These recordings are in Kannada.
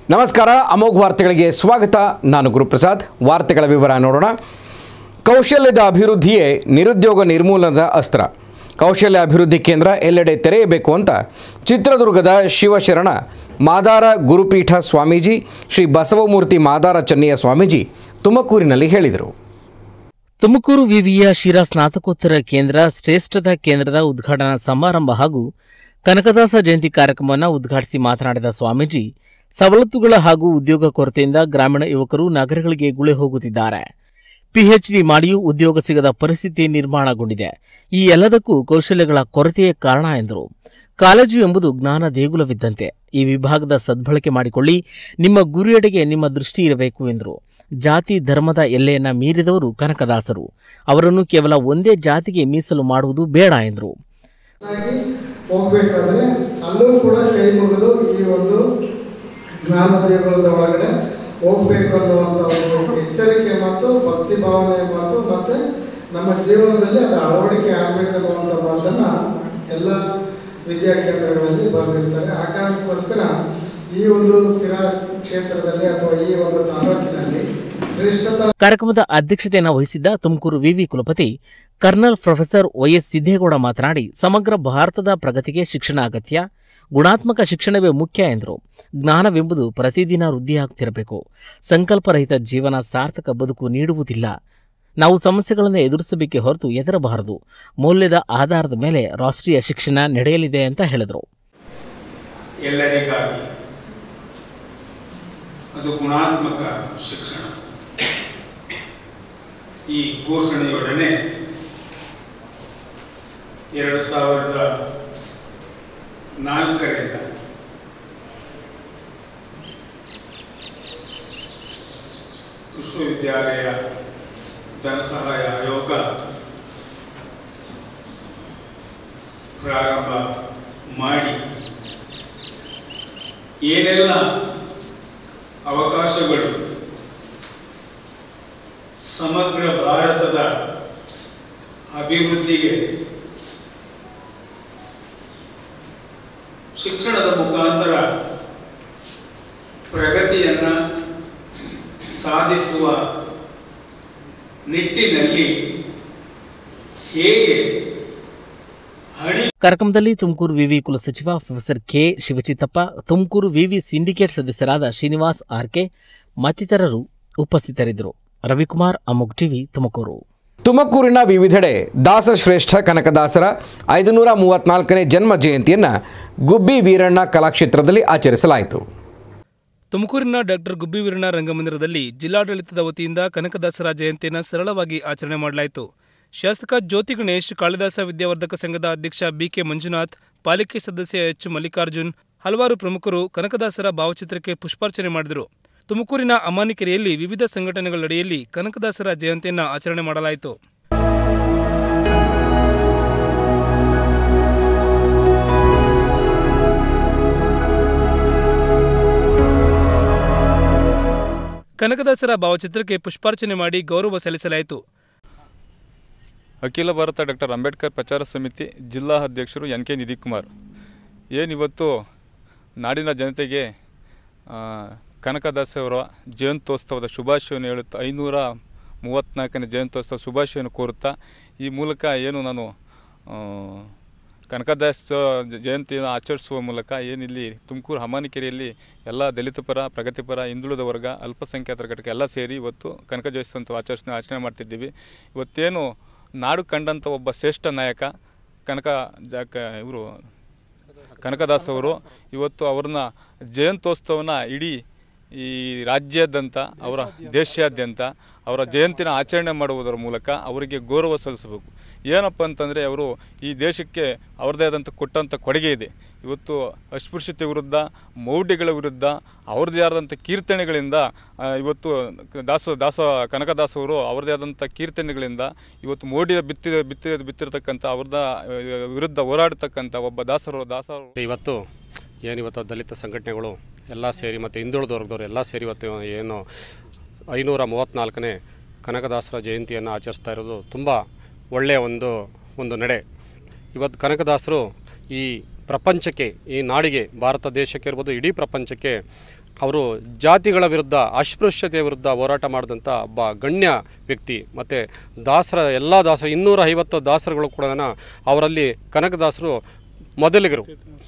ನಮಸ್ಕಾರ ಅಮೋಘ ವಾರ್ತೆಗಳಿಗೆ ಸ್ವಾಗತ ನಾನು ಗುರುಪ್ರಸಾದ್ ವಾರ್ತೆಗಳ ವಿವರ ನೋಡೋಣ ಕೌಶಲ್ಯದ ಅಭಿವೃದ್ಧಿಯೇ ನಿರುದ್ಯೋಗ ನಿರ್ಮೂಲನದ ಅಸ್ತ್ರ ಕೌಶಲ್ಯ ಅಭಿವೃದ್ಧಿ ಕೇಂದ್ರ ಎಲ್ಲೆಡೆ ತೆರೆಯಬೇಕು ಅಂತ ಚಿತ್ರದುರ್ಗದ ಶಿವಶರಣ ಮಾದಾರ ಗುರುಪೀಠ ಸ್ವಾಮೀಜಿ ಶ್ರೀ ಬಸವಮೂರ್ತಿ ಮಾದಾರ ಚೆನ್ನಯ್ಯ ಸ್ವಾಮೀಜಿ ತುಮಕೂರಿನಲ್ಲಿ ಹೇಳಿದರು ತುಮಕೂರು ವಿವಿಯ ಶಿರಾ ಸ್ನಾತಕೋತ್ತರ ಕೇಂದ್ರ ಶ್ರೇಷ್ಠತಾ ಕೇಂದ್ರದ ಉದ್ಘಾಟನಾ ಸಮಾರಂಭ ಹಾಗೂ ಕನಕದಾಸ ಜಯಂತಿ ಕಾರ್ಯಕ್ರಮವನ್ನು ಉದ್ಘಾಟಿಸಿ ಮಾತನಾಡಿದ ಸ್ವಾಮೀಜಿ ಸವಲತ್ತುಗಳ ಹಾಗೂ ಉದ್ಯೋಗ ಕೊರತೆಯಿಂದ ಗ್ರಾಮೀಣ ಯುವಕರು ನಗರಗಳಿಗೆ ಗುಳೆ ಹೋಗುತ್ತಿದ್ದಾರೆ ಪಿಎಚ್ಡಿ ಮಾಡಿಯೂ ಉದ್ಯೋಗ ಸಿಗದ ಪರಿಸ್ಥಿತಿ ನಿರ್ಮಾಣಗೊಂಡಿದೆ ಈ ಎಲ್ಲದಕ್ಕೂ ಕೌಶಲ್ಯಗಳ ಕೊರತೆಯೇ ಕಾರಣ ಎಂದರು ಕಾಲೇಜು ಎಂಬುದು ಜ್ಞಾನ ದೇಗುಲವಿದ್ದಂತೆ ಈ ವಿಭಾಗದ ಸದ್ಬಳಕೆ ಮಾಡಿಕೊಳ್ಳಿ ನಿಮ್ಮ ಗುರಿಯೆಡೆಗೆ ನಿಮ್ಮ ದೃಷ್ಟಿ ಇರಬೇಕು ಎಂದರು ಜಾತಿ ಧರ್ಮದ ಎಲ್ಲೆಯನ್ನ ಮೀರಿದವರು ಕನಕದಾಸರು ಅವರನ್ನು ಕೇವಲ ಒಂದೇ ಜಾತಿಗೆ ಮೀಸಲು ಮಾಡುವುದು ಬೇಡ ಎಂದರು ಆಗಿ ಹೋಗ್ಬೇಕಾದ್ರೆ ಅಲ್ಲೂ ಕೂಡ ಕೈ ಮುಗಿದು ಈ ಒಂದು ಜ್ಞಾನ ದೇಗುಲದ ಒಳಗಡೆ ಹೋಗ್ಬೇಕು ಅನ್ನುವಂಥ ಒಂದು ಎಚ್ಚರಿಕೆ ಮತ್ತು ಭಕ್ತಿ ಭಾವನೆ ಮಾತು ಮತ್ತೆ ನಮ್ಮ ಜೀವನದಲ್ಲಿ ಅದು ಅಳವಡಿಕೆ ಆಗಬೇಕು ಅನ್ನುವಂಥ ಮಾತನ್ನ ಎಲ್ಲ ವಿದ್ಯಾ ಕೇಂದ್ರಗಳಲ್ಲಿ ಬರೆದಿರ್ತಾರೆ ಆ ಕಾರಣಕ್ಕೋಸ್ಕರ ಈ ಒಂದು ಸಿರಾ ಕ್ಷೇತ್ರದಲ್ಲಿ ಅಥವಾ ಈ ಒಂದು ತಾಲೂಕಿನಲ್ಲಿ ಶ್ರೇಷ್ಠತಾ ಕಾರ್ಯಕ್ರಮದ ಅಧ್ಯಕ್ಷತೆಯನ್ನು ವಹಿಸಿದ್ದ ತುಮಕೂರು ವಿವಿ ಕುಲಪತಿ ಕರ್ನಲ್ ಪ್ರೊಫೆಸರ್ ವೈಎಸ್ ಸಿದ್ದೇಗೌಡ ಮಾತನಾಡಿ ಸಮಗ್ರ ಭಾರತದ ಪ್ರಗತಿಗೆ ಶಿಕ್ಷಣ ಅಗತ್ಯ ಗುಣಾತ್ಮಕ ಶಿಕ್ಷಣವೇ ಮುಖ್ಯ ಎಂದರು ಜ್ಞಾನವೆಂಬುದು ಪ್ರತಿದಿನ ವೃದ್ಧಿಯಾಗುತ್ತಿರಬೇಕು ಸಂಕಲ್ಪರಹಿತ ಜೀವನ ಸಾರ್ಥಕ ಬದುಕು ನೀಡುವುದಿಲ್ಲ ನಾವು ಸಮಸ್ಯೆಗಳನ್ನು ಎದುರಿಸಬೇಕೇ ಹೊರತು ಎದರಬಾರದು ಮೌಲ್ಯದ ಆಧಾರದ ಮೇಲೆ ರಾಷ್ಟ್ರೀಯ ಶಿಕ್ಷಣ ನಡೆಯಲಿದೆ ಅಂತ ಹೇಳಿದರು ಎಲ್ಲರಿಗಾಗಿ ಅದು ಗುಣಾತ್ಮಕ ಶಿಕ್ಷಣ ಈ ಘೋಷಣೆಯೊಡನೆ ಎರಡು ಸಾವಿರದ ನಾಲ್ಕರಿಂದ ವಿಶ್ವವಿದ್ಯಾಲಯ ಧನಸಹಾಯ ಆಯೋಗ ಪ್ರಾರಂಭ ಮಾಡಿ ಏನೆಲ್ಲ ಅವಕಾಶಗಳು ಸಮಗ್ರ ಭಾರತದ ಅಭಿವೃದ್ಧಿಗೆ ಶಿಕ್ಷಣದ ಮುಖಾಂತರ ಪ್ರಗತಿಯನ್ನ ಸಾಧಿಸುವ ನಿಟ್ಟಿನಲ್ಲಿ ಹೇಗೆ ಹಣಿ ಕಾರ್ಯಕ್ರಮದಲ್ಲಿ ತುಮಕೂರು ವಿವಿ ಕುಲಸಚಿವ ಪ್ರೊಫೆಸರ್ ಕೆ ಶಿವಚಿತ್ತಪ್ಪ ತುಮಕೂರು ವಿವಿ ಸಿಂಡಿಕೇಟ್ ಸದಸ್ಯರಾದ ಶ್ರೀನಿವಾಸ್ ಆರ್ಕೆ ಮತ್ತಿತರರು ಉಪಸ್ಥಿತರಿದ್ದರು ರವಿಕುಮಾರ್ ಅಮುಗ್ ಟಿವಿ ತುಮಕೂರು ತುಮಕೂರಿನ ವಿವಿಧೆಡೆ ದಾಸಶ್ರೇಷ್ಠ ಕನಕದಾಸರ ಐದುನೂರ ಮೂವತ್ನಾಲ್ಕನೇ ಜನ್ಮ ಜಯಂತಿಯನ್ನು ಗುಬ್ಬಿ ವೀರಣ್ಣ ಕಲಾಕ್ಷೇತ್ರದಲ್ಲಿ ಆಚರಿಸಲಾಯಿತು ತುಮಕೂರಿನ ಡಾಕ್ಟರ್ ಗುಬ್ಬಿ ವೀರಣ್ಣ ರಂಗಮಂದಿರದಲ್ಲಿ ಜಿಲ್ಲಾಡಳಿತದ ವತಿಯಿಂದ ಕನಕದಾಸರ ಜಯಂತಿಯನ್ನು ಸರಳವಾಗಿ ಆಚರಣೆ ಮಾಡಲಾಯಿತು ಶಾಸಕ ಜ್ಯೋತಿ ಗಣೇಶ್ ಕಾಳಿದಾಸ ವಿದ್ಯಾವರ್ಧಕ ಸಂಘದ ಅಧ್ಯಕ್ಷ ಬಿಕೆ ಮಂಜುನಾಥ್ ಪಾಲಿಕೆ ಸದಸ್ಯ ಎಚ್ ಮಲ್ಲಿಕಾರ್ಜುನ್ ಹಲವಾರು ಪ್ರಮುಖರು ಕನಕದಾಸರ ಭಾವಚಿತ್ರಕ್ಕೆ ಪುಷ್ಪಾರ್ಚನೆ ಮಾಡಿದರು ತುಮಕೂರಿನ ಅಮಾನಿಕೆರೆಯಲ್ಲಿ ವಿವಿಧ ಸಂಘಟನೆಗಳಡಿಯಲ್ಲಿ ಕನಕದಾಸರ ಜಯಂತಿಯನ್ನು ಆಚರಣೆ ಮಾಡಲಾಯಿತು ಕನಕದಾಸರ ಭಾವಚಿತ್ರಕ್ಕೆ ಪುಷ್ಪಾರ್ಚನೆ ಮಾಡಿ ಗೌರವ ಸಲ್ಲಿಸಲಾಯಿತು ಅಖಿಲ ಭಾರತ ಡಾಕ್ಟರ್ ಅಂಬೇಡ್ಕರ್ ಪ್ರಚಾರ ಸಮಿತಿ ಜಿಲ್ಲಾ ಅಧ್ಯಕ್ಷರು ಎನ್ ಕೆ ನಿಧಿಕುಮಾರ್ ಏನಿವತ್ತು ನಾಡಿನ ಜನತೆಗೆ ಆ, ಕನಕದಾಸವರ ಜಯಂತ್ಯೋತ್ಸವದ ಶುಭಾಶಯವನ್ನು ಹೇಳುತ್ತಾ ಐನೂರ ಮೂವತ್ತ್ನಾಲ್ಕನೇ ಜಯಂತ್ಯೋತ್ಸವ ಶುಭಾಶಯವನ್ನು ಕೋರುತ್ತಾ ಈ ಮೂಲಕ ಏನು ನಾನು ಆ, ಕನಕದಾಸ ಜ- ಜಯಂತಿಯನ್ನು ಆಚರಿಸುವ ಮೂಲಕ ಏನಿಲ್ಲಿ ತುಮಕೂರು ಹಮಾನಿಕೆರೆಯಲ್ಲಿ ಎಲ್ಲ ದಲಿತ ಪರ ಪ್ರಗತಿಪರ ಹಿಂದುಳಿದ ವರ್ಗ ಅಲ್ಪಸಂಖ್ಯಾತರ ಘಟಕ ಎಲ್ಲ ಸೇರಿ ಇವತ್ತು ಕನಕ ಜಯಂತಿ ಅಂತ ಆಚರಿಸ್ ಆಚರಣೆ ಮಾಡ್ತಿದ್ದೀವಿ ಇವತ್ತೇನು ನಾಡು ಕಂಡಂಥ ಒಬ್ಬ ಶ್ರೇಷ್ಠ ನಾಯಕ ಕನಕ ಜಾಕ ಇವರು ಕನಕದಾಸ್ ಅವರು ಇವತ್ತು ಅವ್ರನ್ನ ಜಯಂತ್ಯೋತ್ಸವನ ಇಡೀ ಈ ರಾಜ್ಯಾದ್ಯಂತ ಅವರ ದೇಶಾದ್ಯಂತ ಅವರ ಜಯಂತಿನ ಆಚರಣೆ ಮಾಡುವುದರ ಮೂಲಕ ಅವರಿಗೆ ಗೌರವ ಸಲ್ಲಿಸಬೇಕು ಏನಪ್ಪ ಅಂತಂದರೆ ಅವರು ಈ ದೇಶಕ್ಕೆ ಅವ್ರದ್ದೇ ಆದಂಥ ಕೊಟ್ಟಂಥ ಕೊಡುಗೆ ಇದೆ ಇವತ್ತು ಅಸ್ಪೃಶ್ಯತೆ ವಿರುದ್ಧ ಮೌಢ್ಯಗಳ ವಿರುದ್ಧ ಅವ್ರದ್ದೇ ಆದಂಥ ಕೀರ್ತನೆಗಳಿಂದ ಆ, ಇವತ್ತು ದಾಸ ದಾಸ ಕನಕದಾಸ ಅವರು ಅವ್ರದ್ದೇ ಆದಂಥ ಕೀರ್ತನೆಗಳಿಂದ ಇವತ್ತು ಮೋಡಿಯ ಬಿತ್ತಿದ ಬಿತ್ತಿ ಬಿತ್ತಿರತಕ್ಕಂಥ ಅವ್ರದ ಆ, ವಿರುದ್ಧ ಹೋರಾಡ್ತಕ್ಕಂಥ ಒಬ್ಬ ದಾಸರು ದಾಸರು ಇವತ್ತು ಏನಿವತ್ತು ದಲಿತ ಸಂಘಟನೆಗಳು ಎಲ್ಲ ಸೇರಿ ಮತ್ತು ಹಿಂದುಳಿದ ವರ್ಗದವರು ಎಲ್ಲ ಸೇರಿ ಇವತ್ತು ಏನು ಐನೂರ ಮೂವತ್ತ್ನಾಲ್ಕನೇ ಕನಕದಾಸರ ಜಯಂತಿಯನ್ನು ಆಚರಿಸ್ತಾ ಇರೋದು ತುಂಬ ಒಳ್ಳೆಯ ಒಂದು ಒಂದು ನಡೆ ಇವತ್ತು ಕನಕದಾಸರು ಈ ಪ್ರಪಂಚಕ್ಕೆ ಈ ನಾಡಿಗೆ ಭಾರತ ದೇಶಕ್ಕೆ ಇರ್ಬೋದು ಇಡೀ ಪ್ರಪಂಚಕ್ಕೆ ಅವರು ಜಾತಿಗಳ ವಿರುದ್ಧ ಅಸ್ಪೃಶ್ಯತೆಯ ವಿರುದ್ಧ ಹೋರಾಟ ಮಾಡಿದಂಥ ಒಬ್ಬ ಗಣ್ಯ ವ್ಯಕ್ತಿ ಮತ್ತು ದಾಸರ ಎಲ್ಲ ದಾಸರ ಇನ್ನೂರ ಐವತ್ತು ದಾಸರುಗಳು ಕೂಡ ಅವರಲ್ಲಿ ಕನಕದಾಸರು ಮೊದಲಿಗರು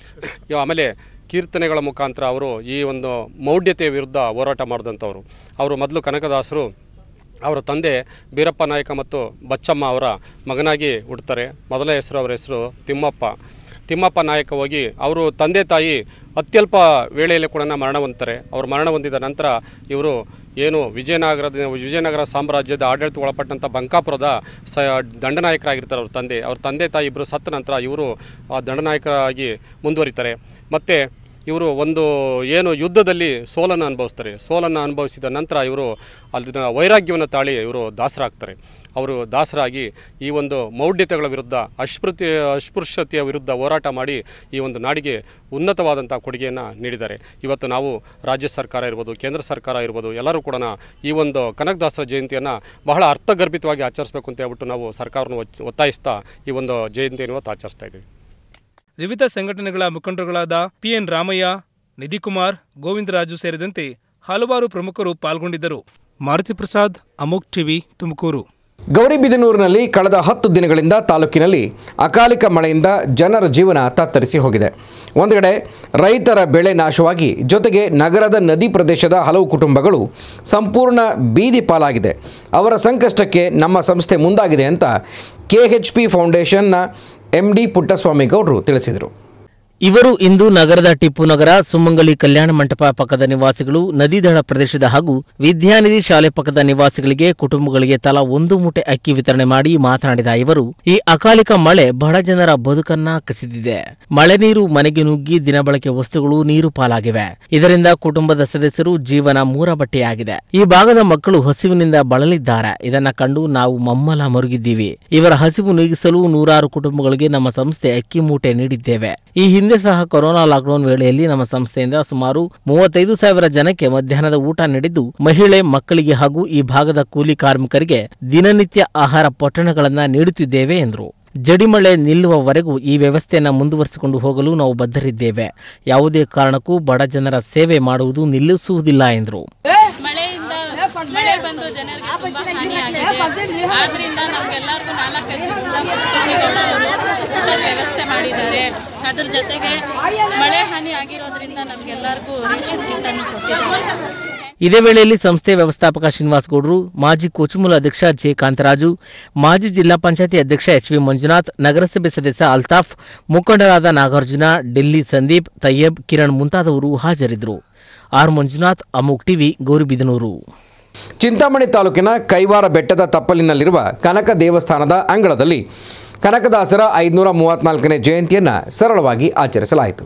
ಇವ- ಆಮೇಲೆ ಕೀರ್ತನೆಗಳ ಮುಖಾಂತರ ಅವರು ಈ ಒಂದು ಮೌಢ್ಯತೆಯ ವಿರುದ್ಧ ಹೋರಾಟ ಮಾಡಿದಂಥವ್ರು ಅವರು ಮೊದಲು ಕನಕದಾಸರು ಅವರ ತಂದೆ ಬೀರಪ್ಪ ನಾಯಕ ಮತ್ತು ಬಚ್ಚಮ್ಮ ಅವರ ಮಗನಾಗಿ ಹುಡ್ತಾರೆ ಮೊದಲ ಹೆಸರು ಅವರ ಹೆಸರು ತಿಮ್ಮಪ್ಪ ತಿಮ್ಮಪ್ಪ ನಾಯಕ ಹೋಗಿ ಅವರು ತಂದೆ ತಾಯಿ ಅತ್ಯಲ್ಪ ವೇಳೆಯಲ್ಲಿ ಕೂಡ ಮರಣ ಹೊಂದ್ತಾರೆ ಅವರು ಮರಣ ಹೊಂದಿದ ನಂತರ ಇವರು ಏನು ವಿಜಯನಗರದ ವಿಜಯನಗರ ಸಾಮ್ರಾಜ್ಯದ ಆಡಳಿತ ಒಳಪಟ್ಟಂಥ ಬಂಕಾಪುರದ ಸ ದಂಡನಾಯಕರಾಗಿರ್ತಾರೆ ಅವ್ರ ತಂದೆ ಅವ್ರ ತಂದೆ ತಾಯಿ ಇಬ್ಬರು ಸತ್ತ ನಂತರ ಇವರು ಆ ದಂಡನಾಯಕರಾಗಿ ಮುಂದುವರಿತಾರೆ ಮತ್ತು ಇವರು ಒಂದು ಏನು ಯುದ್ಧದಲ್ಲಿ ಸೋಲನ್ನು ಅನುಭವಿಸ್ತಾರೆ ಸೋಲನ್ನು ಅನುಭವಿಸಿದ ನಂತರ ಇವರು ಅಲ್ಲಿನ ವೈರಾಗ್ಯವನ್ನು ತಾಳಿ ಇವರು ದಾಸರಾಗ್ತಾರೆ ಅವರು ದಾಸರಾಗಿ ಈ ಒಂದು ಮೌಢ್ಯತೆಗಳ ವಿರುದ್ಧ ಅಸ್ಪೃತ್ಯ ಅಸ್ಪೃಶ್ಯತೆಯ ವಿರುದ್ಧ ಹೋರಾಟ ಮಾಡಿ ಈ ಒಂದು ನಾಡಿಗೆ ಉನ್ನತವಾದಂಥ ಕೊಡುಗೆಯನ್ನು ನೀಡಿದ್ದಾರೆ ಇವತ್ತು ನಾವು ರಾಜ್ಯ ಸರ್ಕಾರ ಇರ್ಬೋದು ಕೇಂದ್ರ ಸರ್ಕಾರ ಇರ್ಬೋದು ಎಲ್ಲರೂ ಕೂಡ ಈ ಒಂದು ಕನಕದಾಸರ ಜಯಂತಿಯನ್ನು ಬಹಳ ಅರ್ಥಗರ್ಭಿತವಾಗಿ ಆಚರಿಸಬೇಕು ಅಂತ ಹೇಳ್ಬಿಟ್ಟು ನಾವು ಸರ್ಕಾರವನ್ನು ಒಚ್- ಒತ್ತಾಯಿಸ್ತಾ ಈ ಒಂದು ಜಯಂತಿಯನ್ನು ಇವತ್ತು ಆಚರಿಸ್ತಾ ಇದ್ದೀವಿ ವಿವಿಧ ಸಂಘಟನೆಗಳ ಮುಖಂಡರುಗಳಾದ ಪಿಎನ್ ರಾಮಯ್ಯ ನಿಧಿಕುಮಾರ್ ಗೋವಿಂದರಾಜು ಸೇರಿದಂತೆ ಹಲವಾರು ಪ್ರಮುಖರು ಪಾಲ್ಗೊಂಡಿದ್ದರು ಮಾರುತಿ ಪ್ರಸಾದ್ ಅಮೋಕ್ ಟಿವಿ ತುಮಕೂರು ಗೌರಿಬಿದನೂರಿನಲ್ಲಿ ಕಳೆದ ಹತ್ತು ದಿನಗಳಿಂದ ತಾಲೂಕಿನಲ್ಲಿ ಅಕಾಲಿಕ ಮಳೆಯಿಂದ ಜನರ ಜೀವನ ತತ್ತರಿಸಿ ಹೋಗಿದೆ ಒಂದು ಕಡೆ ರೈತರ ಬೆಳೆ ನಾಶವಾಗಿ ಜೊತೆಗೆ ನಗರದ ನದಿ ಪ್ರದೇಶದ ಹಲವು ಕುಟುಂಬಗಳು ಸಂಪೂರ್ಣ ಬೀದಿ ಪಾಲಾಗಿದೆ ಅವರ ಸಂಕಷ್ಟಕ್ಕೆ ನಮ್ಮ ಸಂಸ್ಥೆ ಮುಂದಾಗಿದೆ ಅಂತ ಕೆ ಎಚ್ ಪಿ ಫೌಂಡೇಶನ್ನ ಎಂ ಡಿ ಪುಟ್ಟಸ್ವಾಮಿ ಗೌಡರು ತಿಳಿಸಿದರು ಇವರು ಇಂದು ನಗರದ ಟಿಪ್ಪು ನಗರ ಸುಮಂಗಲಿ ಕಲ್ಯಾಣ ಮಂಟಪ ಪಕ್ಕದ ನಿವಾಸಿಗಳು ನದಿ ದಡ ಪ್ರದೇಶದ ಹಾಗೂ ವಿದ್ಯಾನಿಧಿ ಶಾಲೆ ಪಕ್ಕದ ನಿವಾಸಿಗಳಿಗೆ ಕುಟುಂಬಗಳಿಗೆ ತಲಾ ಒಂದು ಮೂಟೆ ಅಕ್ಕಿ ವಿತರಣೆ ಮಾಡಿ ಮಾತನಾಡಿದ ಇವರು ಈ ಅಕಾಲಿಕ ಮಳೆ ಬಡ ಜನರ ಬದುಕನ್ನ ಕಸಿದಿದೆ ಮಳೆ ನೀರು ಮನೆಗೆ ನುಗ್ಗಿ ದಿನಬಳಕೆ ವಸ್ತುಗಳು ನೀರು ಪಾಲಾಗಿವೆ ಇದರಿಂದ ಕುಟುಂಬದ ಸದಸ್ಯರು ಜೀವನ ಮೂರ ಬಟ್ಟೆಯಾಗಿದೆ ಈ ಭಾಗದ ಮಕ್ಕಳು ಹಸಿವಿನಿಂದ ಬಳಲಿದ್ದಾರೆ ಇದನ್ನ ಕಂಡು ನಾವು ಮಮ್ಮಲ ಮರುಗಿದ್ದೀವಿ ಇವರ ಹಸಿವು ನೀಗಿಸಲು ನೂರಾರು ಕುಟುಂಬಗಳಿಗೆ ನಮ್ಮ ಸಂಸ್ಥೆ ಅಕ್ಕಿ ಮೂಟೆ ನೀಡಿದ್ದೇವೆ ಈ ಹಿಂದೆ ಸಹ ಕೊರೋನಾ ಲಾಕ್ಡೌನ್ ವೇಳೆಯಲ್ಲಿ ನಮ್ಮ ಸಂಸ್ಥೆಯಿಂದ ಸುಮಾರು ಮೂವತ್ತೈದು ಸಾವಿರ ಜನಕ್ಕೆ ಮಧ್ಯಾಹ್ನದ ಊಟ ನೀಡಿದ್ದು ಮಹಿಳೆ ಮಕ್ಕಳಿಗೆ ಹಾಗೂ ಈ ಭಾಗದ ಕೂಲಿ ಕಾರ್ಮಿಕರಿಗೆ ದಿನನಿತ್ಯ ಆಹಾರ ಪೊಟ್ಟಣಗಳನ್ನ ನೀಡುತ್ತಿದ್ದೇವೆ ಎಂದರು ಜಡಿಮಳೆ ನಿಲ್ಲುವವರೆಗೂ ಈ ವ್ಯವಸ್ಥೆಯನ್ನು ಮುಂದುವರಿಸಿಕೊಂಡು ಹೋಗಲು ನಾವು ಬದ್ಧರಿದ್ದೇವೆ ಯಾವುದೇ ಕಾರಣಕ್ಕೂ ಬಡ ಜನರ ಸೇವೆ ಮಾಡುವುದು ನಿಲ್ಲಿಸುವುದಿಲ್ಲ ಎಂದರು ಮಳೆಯಿಂದ ಮಳೆ ಬಂದು ಜನರಿಗೆ ತುಂಬಾ ಹಾನಿಯಾಗಿದೆ ಆದ್ರಿಂದ ನಮ್ಗೆಲ್ಲರಿಗೂ ನಾಲ್ಕೈದು ದಿನದಿಂದ ಸ್ವಾಮಿಗಳು ಊಟದ ವ್ಯವಸ್ಥೆ ಮಾಡಿದ್ದಾರೆ ಅದ್ರ ಜೊತೆಗೆ ಮಳೆ ಹಾನಿ ಆಗಿರೋದ್ರಿಂದ ನಮ್ಗೆಲ್ಲರಿಗೂ ರೇಷನ್ ಕಿಟ್ ಅನ್ನು ಕೊಟ್ಟಿದ್ದಾರೆ ಇದೇ ವೇಳೆಯಲ್ಲಿ ಸಂಸ್ಥೆ ವ್ಯವಸ್ಥಾಪಕ ಶ್ರೀನಿವಾಸ್ ಗೌಡ್ರು ಮಾಜಿ ಕೋಚುಮೂಲ ಅಧ್ಯಕ್ಷ ಜೆ ಕಾಂತರಾಜು ಮಾಜಿ ಜಿಲ್ಲಾ ಪಂಚಾಯತಿ ಅಧ್ಯಕ್ಷ ಎಚ್ ವಿ ಮಂಜುನಾಥ್ ನಗರಸಭೆ ಸದಸ್ಯ ಅಲ್ತಾಫ್ ಮುಖಂಡರಾದ ನಾಗಾರ್ಜುನ ಡೆಲ್ಲಿ ಸಂದೀಪ್ ತಯ್ಯಬ್ ಕಿರಣ್ ಮುಂತಾದವರು ಹಾಜರಿದ್ದರು ಆರ್ ಮಂಜುನಾಥ್ ಅಮುಕ್ ಟಿವಿ ಗೌರಿಬಿದನೂರು ಚಿಂತಾಮಣಿ ತಾಲೂಕಿನ ಕೈವಾರ ಬೆಟ್ಟದ ತಪ್ಪಲಿನಲ್ಲಿರುವ ಕನಕ ದೇವಸ್ಥಾನದ ಅಂಗಳದಲ್ಲಿ ಕನಕದಾಸರ ಐದುನೂರ ಮೂವತ್ನಾಲ್ಕನೇ ಜಯಂತಿಯನ್ನು ಸರಳವಾಗಿ ಆಚರಿಸಲಾಯಿತು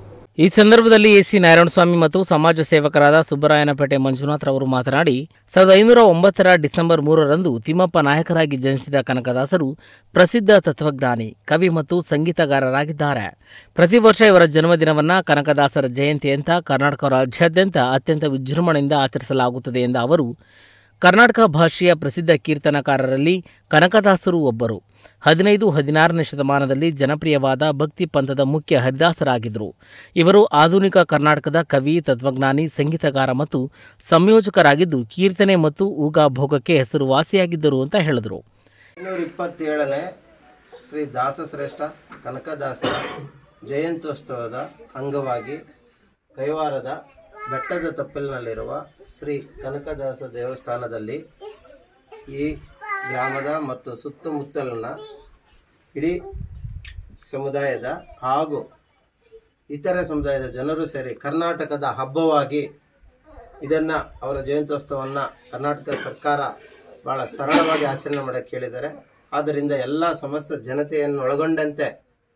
ಈ ಸಂದರ್ಭದಲ್ಲಿ ಎಸಿ ನಾರಾಯಣಸ್ವಾಮಿ ಮತ್ತು ಸಮಾಜ ಸೇವಕರಾದ ಸುಬ್ಬರಾಯನಪೇಟೆ ಮಂಜುನಾಥ್ ರವರು ಮಾತನಾಡಿ ಸಾವಿರದ ಐನೂರ ಒಂಬತ್ತರ ಡಿಸೆಂಬರ್ ಮೂರರಂದು ತಿಮ್ಮಪ್ಪ ನಾಯಕರಾಗಿ ಜನಿಸಿದ ಕನಕದಾಸರು ಪ್ರಸಿದ್ಧ ತತ್ವಜ್ಞಾನಿ ಕವಿ ಮತ್ತು ಸಂಗೀತಗಾರರಾಗಿದ್ದಾರೆ ಪ್ರತಿ ವರ್ಷ ಇವರ ಜನ್ಮದಿನವನ್ನ ಕನಕದಾಸರ ಜಯಂತಿ ಅಂತ ಕರ್ನಾಟಕ ರಾಜ್ಯಾದ್ಯಂತ ಅತ್ಯಂತ ವಿಜೃಂಭಣೆಯಿಂದ ಆಚರಿಸಲಾಗುತ್ತದೆ ಎಂದ ಅವರು ಕರ್ನಾಟಕ ಭಾಷೆಯ ಪ್ರಸಿದ್ಧ ಕೀರ್ತನಕಾರರಲ್ಲಿ ಕನಕದಾಸರು ಒಬ್ಬರು ಹದಿನೈದು ಹದಿನಾರನೇ ಶತಮಾನದಲ್ಲಿ ಜನಪ್ರಿಯವಾದ ಭಕ್ತಿ ಪಂಥದ ಮುಖ್ಯ ಹರಿದಾಸರಾಗಿದ್ದರು ಇವರು ಆಧುನಿಕ ಕರ್ನಾಟಕದ ಕವಿ ತತ್ವಜ್ಞಾನಿ ಸಂಗೀತಗಾರ ಮತ್ತು ಸಂಯೋಜಕರಾಗಿದ್ದು ಕೀರ್ತನೆ ಮತ್ತು ಊಗಾಭೋಗಕ್ಕೆ ಹೆಸರುವಾಸಿಯಾಗಿದ್ದರು ಅಂತ ಹೇಳಿದರು ಇನ್ನೂರ ಇಪ್ಪತ್ತೇಳನೇ ಶ್ರೀ ದಾಸಶ್ರೇಷ್ಠ ಕನಕದಾಸರ ಜಯಂತ್ಯೋತ್ಸವದ ಅಂಗವಾಗಿ ಕೈವಾರದ ಬೆಟ್ಟದ ತಪ್ಪಲಿನಲ್ಲಿರುವ ಶ್ರೀ ಕನಕದಾಸ ದೇವಸ್ಥಾನದಲ್ಲಿ ಈ ಗ್ರಾಮದ ಮತ್ತು ಸುತ್ತಮುತ್ತಲಿನ ಇಡೀ ಸಮುದಾಯದ ಹಾಗೂ ಇತರೆ ಸಮುದಾಯದ ಜನರು ಸೇರಿ ಕರ್ನಾಟಕದ ಹಬ್ಬವಾಗಿ ಇದನ್ನು ಅವರ ಜಯಂತ್ಯೋತ್ಸವವನ್ನು ಕರ್ನಾಟಕ ಸರ್ಕಾರ ಭಾಳ ಸರಳವಾಗಿ ಆಚರಣೆ ಮಾಡೋಕ್ಕೆ ಕೇಳಿದ್ದಾರೆ ಆದ್ದರಿಂದ ಎಲ್ಲ ಸಮಸ್ತ ಜನತೆಯನ್ನು ಒಳಗೊಂಡಂತೆ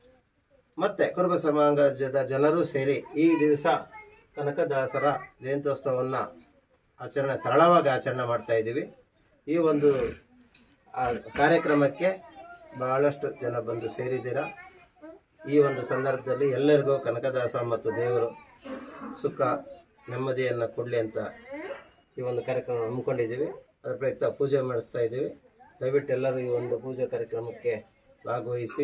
ಮತ್ತು ಕುರುಬ ಸಮಾಜದ ಜನರು ಸೇರಿ ಈ ದಿವಸ ಕನಕದಾಸರ ಜಯಂತ್ಯೋತ್ಸವವನ್ನು ಆಚರಣೆ ಸರಳವಾಗಿ ಆಚರಣೆ ಮಾಡ್ತಾ ಇದ್ದೀವಿ ಈ ಒಂದು ಆ, ಕಾರ್ಯಕ್ರಮಕ್ಕೆ ಬಹಳಷ್ಟು ಜನ ಬಂದು ಸೇರಿದ್ದೀರಾ ಈ ಒಂದು ಸಂದರ್ಭದಲ್ಲಿ ಎಲ್ಲರಿಗೂ ಕನಕದಾಸ ಮತ್ತು ದೇವರು ಸುಖ ನೆಮ್ಮದಿಯನ್ನು ಕೊಡಲಿ ಅಂತ ಈ ಒಂದು ಕಾರ್ಯಕ್ರಮ ಹಮ್ಮಿಕೊಂಡಿದ್ದೀವಿ ಅದರ ಪ್ರಯುಕ್ತ ಪೂಜೆ ಮಾಡಿಸ್ತಾ ಇದ್ದೀವಿ ದಯವಿಟ್ಟು ಎಲ್ಲರೂ ಈ ಒಂದು ಪೂಜೆ ಕಾರ್ಯಕ್ರಮಕ್ಕೆ ಭಾಗವಹಿಸಿ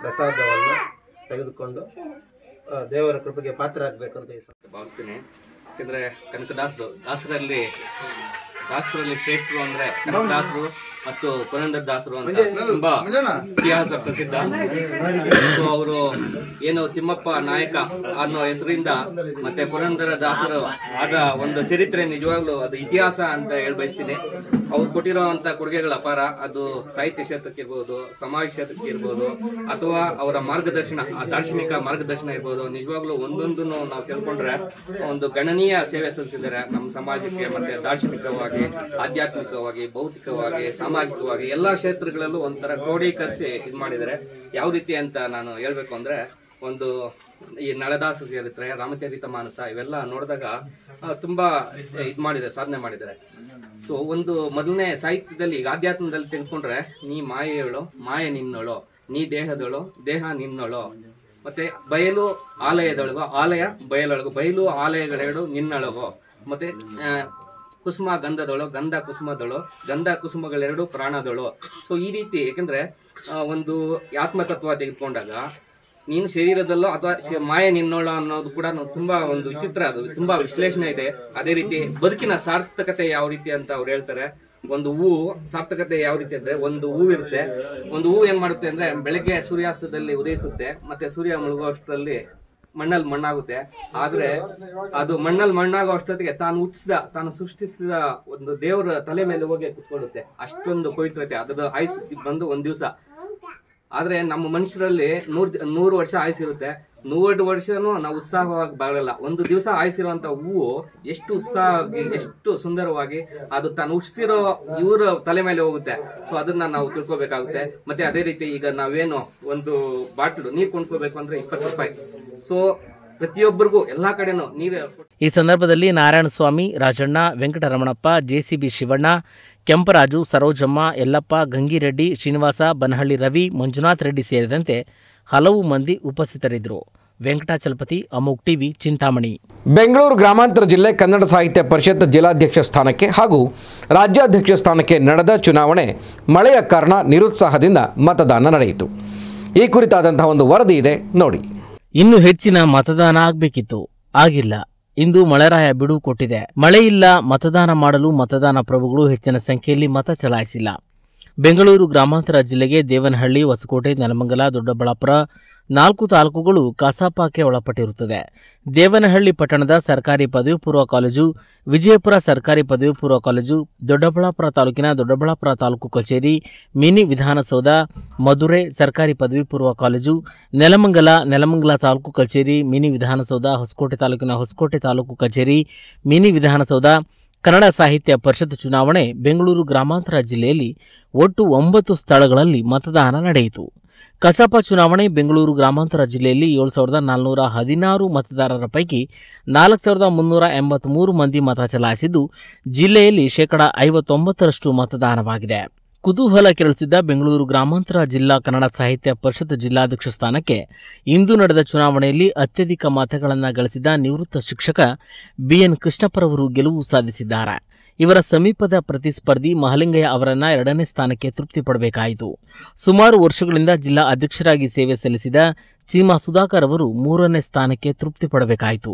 ಪ್ರಸಾದವನ್ನು ತೆಗೆದುಕೊಂಡು ಆ, ದೇವರ ಕೃಪೆಗೆ ಪಾತ್ರರಾಗಬೇಕು ಅಂತ ಈ ಸ- ಭಾವಿಸ್ತೀನಿ ಯಾಕಂದ್ರೆ ಕನಕದಾಸರು ದಾಸರಲ್ಲಿ ದಾಸರಲ್ಲಿ ಶ್ರೇಷ್ಠರು ಅಂದ್ರೆ ಕನಕದಾಸರು ಮತ್ತು ಪುರಂದರ ದಾಸರು ಅಂತ ತುಂಬಾ ಇತಿಹಾಸ ಪ್ರಸಿದ್ಧ ಸೊ ಅವರು ಏನು ತಿಮ್ಮಪ್ಪ ನಾಯಕ ಅನ್ನೋ ಹೆಸರಿಂದ ಮತ್ತೆ ಪುರಂದರ ದಾಸರು ಆದ ಒಂದು ಚರಿತ್ರೆ ನಿಜವಾಗ್ಲೂ ಅದು ಇತಿಹಾಸ ಅಂತ ಹೇಳಿ ಬಯಸ್ತೀನಿ ಅವ್ರು ಕೊಟ್ಟಿರೋವಂತ ಕೊಡುಗೆಗಳ ಅಪಾರ ಅದು ಸಾಹಿತ್ಯ ಕ್ಷೇತ್ರಕ್ಕೆ ಇರ್ಬೋದು ಸಮಾಜ ಕ್ಷೇತ್ರಕ್ಕೆ ಇರ್ಬೋದು ಅಥವಾ ಅವರ ಮಾರ್ಗದರ್ಶನ ಆ ದಾರ್ಶನಿಕ ಮಾರ್ಗದರ್ಶನ ಇರ್ಬೋದು ನಿಜವಾಗ್ಲೂ ಒಂದೊಂದನ್ನು ನಾವು ತಿಳ್ಕೊಂಡ್ರೆ ಒಂದು ಗಣನೀಯ ಸೇವೆ ಸಲ್ಲಿಸಿದ್ದಾರೆ ನಮ್ಮ ಸಮಾಜಕ್ಕೆ ಮತ್ತೆ ದಾರ್ಶನಿಕವಾಗಿ ಆಧ್ಯಾತ್ಮಿಕವಾಗಿ ಭೌತಿಕವಾಗಿ ಸಾಮಾಜಿಕವಾಗಿ ಎಲ್ಲಾ ಕ್ಷೇತ್ರಗಳಲ್ಲೂ ಒಂಥರ ಕ್ರೋಢೀಕರಿಸಿ ಇದು ಮಾಡಿದ್ದಾರೆ ಯಾವ ರೀತಿ ಅಂತ ನಾನು ಹೇಳ್ಬೇಕು ಅಂದ್ರೆ ಒಂದು ಈ ನಳದಾಸ ಚರಿತ್ರೆ ರಾಮಚರಿತ ಮಾನಸ ಇವೆಲ್ಲ ನೋಡಿದಾಗ ಆ, ತುಂಬಾ ಇದು ಮಾಡಿದ್ದಾರೆ ಸಾಧನೆ ಮಾಡಿದ್ದಾರೆ ಸೊ ಒಂದು ಮೊದಲನೇ ಸಾಹಿತ್ಯದಲ್ಲಿ ಈಗ ಆಧ್ಯಾತ್ಮದಲ್ಲಿ ತಿಳ್ಕೊಂಡ್ರೆ ನೀ ಮಾಯೆಯಳು ಮಾಯೆ ನಿನ್ನಳು ನೀ ದೇಹದಳು ದೇಹ ನಿನ್ನಳು ಮತ್ತೆ ಬಯಲು ಆಲಯದೊಳಗು ಆಲಯ ಬಯಲೊಳಗು ಬಯಲು ಆಲಯಗಳೆರಡು ನಿನ್ನೊಳಗು ಮತ್ತೆ ಆ, ಕುಸುಮ ಗಂಧದಳು ಗಂಧ ಕುಸುಮದಳು ಗಂಧ ಕುಸುಮಗಳೆರಡು ಪ್ರಾಣದಳು ಸೊ ಈ ರೀತಿ ಯಾಕಂದ್ರೆ ಆ, ಒಂದು ಆತ್ಮತತ್ವ ತೆಗೆದುಕೊಂಡಾಗ ನೀನು ಶರೀರದಲ್ಲೋ ಅಥವಾ ಶ- ಮಾಯೆ ನಿನ್ನೋಳ ಅನ್ನೋದು ಕೂಡ ನಾವು ತುಂಬಾ ಒಂದು ವಿಚಿತ್ರ ಅದು ತುಂಬಾ ವಿಶ್ಲೇಷಣೆ ಇದೆ ಅದೇ ರೀತಿ ಬದುಕಿನ ಸಾರ್ಥಕತೆ ಯಾವ ರೀತಿ ಅಂತ ಅವ್ರು ಹೇಳ್ತಾರೆ ಒಂದು ಹೂವು ಸಾರ್ಥಕತೆ ಯಾವ ರೀತಿ ಅಂದ್ರೆ ಒಂದು ಹೂವು ಇರುತ್ತೆ ಒಂದು ಹೂವು ಏನ್ ಮಾಡುತ್ತೆ ಅಂದ್ರೆ ಬೆಳಗ್ಗೆ ಸೂರ್ಯಾಸ್ತದಲ್ಲಿ ಉದಯಿಸುತ್ತೆ ಮತ್ತೆ ಸೂರ್ಯ ಮುಳುಗುವಷ್ಟರಲ್ಲಿ ಮಣ್ಣಲ್ಲಿ ಮಣ್ಣಾಗುತ್ತೆ ಆದ್ರೆ ಅದು ಮಣ್ಣಲ್ಲಿ ಮಣ್ಣಾಗೋ ಅಷ್ಟೊತ್ತಿಗೆ ತಾನು ಹುಟ್ಟಿಸಿದ ತಾನು ಸೃಷ್ಟಿಸಿದ ಒಂದು ದೇವರ ತಲೆ ಮೇಲೆ ಹೋಗಿ ಕುತ್ಕೊಳ್ಳುತ್ತೆ ಅಷ್ಟೊಂದು ಪವಿತ್ರತೆ ಅದ್ರದ್ದು ಆಯುಸ್ ಬಂದು ಒಂದ್ ದಿವಸ ಆದ್ರೆ ನಮ್ಮ ಮನುಷ್ಯರಲ್ಲಿ ನೂರ್ ನೂರು ವರ್ಷ ಆಯುಸಿರುತ್ತೆ ನೂರು ವರ್ಷನೂ ನಾವು ಉತ್ಸಾಹವಾಗಿ ಬಾಳಲ್ಲ ಒಂದು ದಿವಸ ಆಯುಸಿರುವಂತ ಹೂವು ಎಷ್ಟು ಉತ್ಸಾಹವಾಗಿ ಎಷ್ಟು ಸುಂದರವಾಗಿ ಅದು ತಾನು ಹುಟ್ಟಿಸಿರೋ ಇವ್ರ ತಲೆ ಮೇಲೆ ಹೋಗುತ್ತೆ ಸೊ ಅದನ್ನ ನಾವು ತಿಳ್ಕೊಬೇಕಾಗುತ್ತೆ ಮತ್ತೆ ಅದೇ ರೀತಿ ಈಗ ನಾವೇನು ಒಂದು ಬಾಟ್ಲು ನೀರ್ ಕೊಂಡ್ಕೋಬೇಕು ಅಂದ್ರೆ ಇಪ್ಪತ್ತು ರೂಪಾಯಿ ಸೊ ಪ್ರತಿಯೊಬ್ಬರಿಗೂ ಎಲ್ಲಾ ಕಡೆನೂ ನೀರು ಈ ಸಂದರ್ಭದಲ್ಲಿ ನಾರಾಯಣಸ್ವಾಮಿ ರಾಜಣ್ಣ ವೆಂಕಟರಮಣಪ್ಪ ಜೆಸಿಬಿ ಶಿವಣ್ಣ ಕೆಂಪರಾಜು ಸರೋಜಮ್ಮ ಯಲ್ಲಪ್ಪ ಗಂಗಿರೆಡ್ಡಿ ಶ್ರೀನಿವಾಸ ಬನಹಳ್ಳಿ ರವಿ ಮಂಜುನಾಥ್ ರೆಡ್ಡಿ ಸೇರಿದಂತೆ ಹಲವು ಮಂದಿ ಉಪಸ್ಥಿತರಿದ್ದರು ವೆಂಕಟಾಚಲಪತಿ ಅಮೋಕ್ ಟಿವಿ ಚಿಂತಾಮಣಿ ಬೆಂಗಳೂರು ಗ್ರಾಮಾಂತರ ಜಿಲ್ಲೆ ಕನ್ನಡ ಸಾಹಿತ್ಯ ಪರಿಷತ್ ಜಿಲ್ಲಾಧ್ಯಕ್ಷ ಸ್ಥಾನಕ್ಕೆ ಹಾಗೂ ರಾಜ್ಯಾಧ್ಯಕ್ಷ ಸ್ಥಾನಕ್ಕೆ ನಡೆದ ಚುನಾವಣೆ ಮಳೆಯ ಕಾರಣ ನಿರುತ್ಸಾಹದಿಂದ ಮತದಾನ ನಡೆಯಿತು ಈ ಕುರಿತಾದಂತಹ ಒಂದು ವರದಿ ಇದೆ ನೋಡಿ ಇನ್ನು ಹೆಚ್ಚಿನ ಮತದಾನ ಆಗಬೇಕಿತ್ತು ಆಗಿಲ್ಲ ಇಂದು ಮಳೆರಾಯ ಬಿಡುವು ಕೊಟ್ಟಿದೆ ಮಳೆ ಇಲ್ಲ ಮತದಾನ ಮಾಡಲು ಮತದಾನ ಪ್ರಭುಗಳು ಹೆಚ್ಚಿನ ಸಂಖ್ಯೆಯಲ್ಲಿ ಮತ ಚಲಾಯಿಸಿಲ್ಲ ಬೆಂಗಳೂರು ಗ್ರಾಮಾಂತರ ಜಿಲ್ಲೆಗೆ ದೇವನಹಳ್ಳಿ ಹೊಸಕೋಟೆ ನೆಲಮಂಗಲ ದೊಡ್ಡಬಳ್ಳಾಪುರ ನಾಲ್ಕು ತಾಲೂಕುಗಳು ಕಸಾಪಕ್ಕೆ ಒಳಪಟ್ಟಿರುತ್ತದೆ ದೇವನಹಳ್ಳಿ ಪಟ್ಟಣದ ಸರ್ಕಾರಿ ಪದವಿ ಪೂರ್ವ ಕಾಲೇಜು ವಿಜಯಪುರ ಸರ್ಕಾರಿ ಪದವಿ ಪೂರ್ವ ಕಾಲೇಜು ದೊಡ್ಡಬಳ್ಳಾಪುರ ತಾಲೂಕಿನ ದೊಡ್ಡಬಳ್ಳಾಪುರ ತಾಲೂಕು ಕಚೇರಿ ಮಿನಿ ವಿಧಾನಸೌಧ ಮಧುರೆ ಸರ್ಕಾರಿ ಪದವಿ ಪೂರ್ವ ಕಾಲೇಜು ನೆಲಮಂಗಲ ನೆಲಮಂಗಲ ತಾಲೂಕು ಕಚೇರಿ ಮಿನಿ ವಿಧಾನಸೌಧ ಹೊಸಕೋಟೆ ತಾಲೂಕಿನ ಹೊಸಕೋಟೆ ತಾಲೂಕು ಕಚೇರಿ ಮಿನಿ ವಿಧಾನಸೌಧ ಕನ್ನಡ ಸಾಹಿತ್ಯ ಪರಿಷತ್ ಚುನಾವಣೆ ಬೆಂಗಳೂರು ಗ್ರಾಮಾಂತರ ಜಿಲ್ಲೆಯಲ್ಲಿ ಒಟ್ಟು ಒಂಬತ್ತು ಸ್ಥಳಗಳಲ್ಲಿ ಮತದಾನ ನಡೆಯಿತು ಕಸಾಪ ಚುನಾವಣೆ ಬೆಂಗಳೂರು ಗ್ರಾಮಾಂತರ ಜಿಲ್ಲೆಯಲ್ಲಿ ಏಳು ಸಾವಿರದ ನಾಲ್ನೂರ ಹದಿನಾರು ಮತದಾರರ ಪೈಕಿ ನಾಲ್ಕು ಸಾವಿರದ ಮುನ್ನೂರ ಎಂಬತ್ಮೂರು ಮಂದಿ ಮತ ಚಲಾಯಿಸಿದ್ದು ಜಿಲ್ಲೆಯಲ್ಲಿ ಶೇಕಡ ಐವತ್ತೊಂಬತ್ತರಷ್ಟು ಮತದಾನವಾಗಿದೆ ಕುತೂಹಲ ಕೆರಳಿಸಿದ್ದ ಬೆಂಗಳೂರು ಗ್ರಾಮಾಂತರ ಜಿಲ್ಲಾ ಕನ್ನಡ ಸಾಹಿತ್ಯ ಪರಿಷತ್ ಜಿಲ್ಲಾಧ್ಯಕ್ಷ ಸ್ಥಾನಕ್ಕೆ ಇಂದು ನಡೆದ ಚುನಾವಣೆಯಲ್ಲಿ ಅತ್ಯಧಿಕ ಮತಗಳನ್ನು ಗಳಿಸಿದ ನಿವೃತ್ತ ಶಿಕ್ಷಕ ಬಿಎನ್ ಕೃಷ್ಣಪ್ಪರವರು ಗೆಲುವು ಸಾಧಿಸಿದ್ದಾರೆ ಇವರ ಸಮೀಪದ ಪ್ರತಿಸ್ಪರ್ಧಿ ಮಹಲಿಂಗಯ್ಯ ಅವರನ್ನ ಎರಡನೇ ಸ್ಥಾನಕ್ಕೆ ತೃಪ್ತಿಪಡಬೇಕಾಯಿತು ಸುಮಾರು ವರ್ಷಗಳಿಂದ ಜಿಲ್ಲಾ ಅಧ್ಯಕ್ಷರಾಗಿ ಸೇವೆ ಸಲ್ಲಿಸಿದ ಚೀಮಾ ಸುಧಾಕರ್ ಅವರು ಮೂರನೇ ಸ್ಥಾನಕ್ಕೆ ತೃಪ್ತಿಪಡಬೇಕಾಯಿತು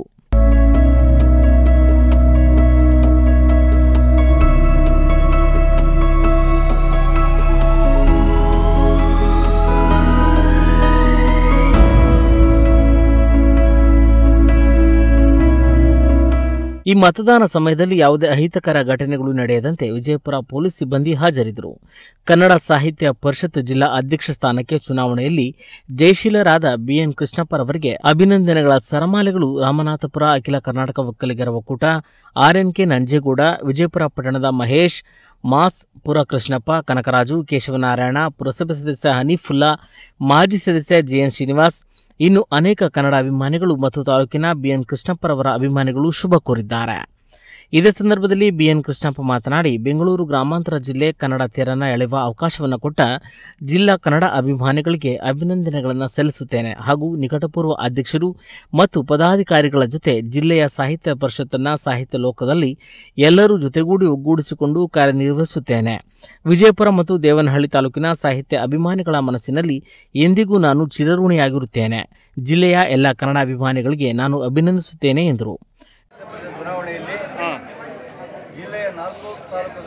ಈ ಮತದಾನ ಸಮಯದಲ್ಲಿ ಯಾವುದೇ ಅಹಿತಕರ ಘಟನೆಗಳು ನಡೆಯದಂತೆ ವಿಜಯಪುರ ಪೊಲೀಸ್ ಸಿಬ್ಬಂದಿ ಹಾಜರಿದ್ದರು ಕನ್ನಡ ಸಾಹಿತ್ಯ ಪರಿಷತ್ ಜಿಲ್ಲಾ ಅಧ್ಯಕ್ಷ ಸ್ಥಾನಕ್ಕೆ ಚುನಾವಣೆಯಲ್ಲಿ ಜಯಶೀಲರಾದ ಬಿಎನ್ ಕೃಷ್ಣಪ್ಪರವರಿಗೆ ಅಭಿನಂದನೆಗಳ ಸರಮಾಲೆಗಳು ರಾಮನಾಥಪುರ ಅಖಿಲ ಕರ್ನಾಟಕ ಒಕ್ಕಲಿಗರ ಒಕ್ಕೂಟ ಆರ್ಎನ್ಕೆ ನಂಜೇಗೌಡ ವಿಜಯಪುರ ಪಟ್ಟಣದ ಮಹೇಶ್ ಮಾಸ್ ಪುರ ಕೃಷ್ಣಪ್ಪ ಕನಕರಾಜು ಕೇಶವನಾರಾಯಣ ಪುರಸಭೆ ಸದಸ್ಯ ಹನೀಫುಲ್ಲಾ ಮಾಜಿ ಸದಸ್ಯ ಜೆಎನ್ ಶ್ರೀನಿವಾಸ್ ಇನ್ನು ಅನೇಕ ಕನ್ನಡ ಅಭಿಮಾನಿಗಳು ಮತ್ತು ತಾಲೂಕಿನ ಬಿಎನ್ ಕೃಷ್ಣಪ್ಪರವರ ಅಭಿಮಾನಿಗಳು ಶುಭ ಕೋರಿದ್ದಾರೆ ಇದೇ ಸಂದರ್ಭದಲ್ಲಿ ಬಿಎನ್ ಕೃಷ್ಣಪ್ಪ ಮಾತನಾಡಿ ಬೆಂಗಳೂರು ಗ್ರಾಮಾಂತರ ಜಿಲ್ಲೆ ಕನ್ನಡ ತೆರನ ಎಳೆಯುವ ಅವಕಾಶವನ್ನು ಕೊಟ್ಟ ಜಿಲ್ಲಾ ಕನ್ನಡ ಅಭಿಮಾನಿಗಳಿಗೆ ಅಭಿನಂದನೆಗಳನ್ನು ಸಲ್ಲಿಸುತ್ತೇನೆ ಹಾಗೂ ನಿಕಟಪೂರ್ವ ಅಧ್ಯಕ್ಷರು ಮತ್ತು ಪದಾಧಿಕಾರಿಗಳ ಜೊತೆ ಜಿಲ್ಲೆಯ ಸಾಹಿತ್ಯ ಪರಿಷತ್ತನ್ನ ಸಾಹಿತ್ಯ ಲೋಕದಲ್ಲಿ ಎಲ್ಲರೂ ಜೊತೆಗೂಡಿ ಒಗ್ಗೂಡಿಸಿಕೊಂಡು ಕಾರ್ಯನಿರ್ವಹಿಸುತ್ತೇನೆ ವಿಜಯಪುರ ಮತ್ತು ದೇವನಹಳ್ಳಿ ತಾಲೂಕಿನ ಸಾಹಿತ್ಯ ಅಭಿಮಾನಿಗಳ ಮನಸ್ಸಿನಲ್ಲಿ ಎಂದಿಗೂ ನಾನು ಚಿರಋಣಿಯಾಗಿರುತ್ತೇನೆ ಜಿಲ್ಲೆಯ ಎಲ್ಲ ಕನ್ನಡ ಅಭಿಮಾನಿಗಳಿಗೆ ನಾನು ಅಭಿನಂದಿಸುತ್ತೇನೆ ಎಂದರು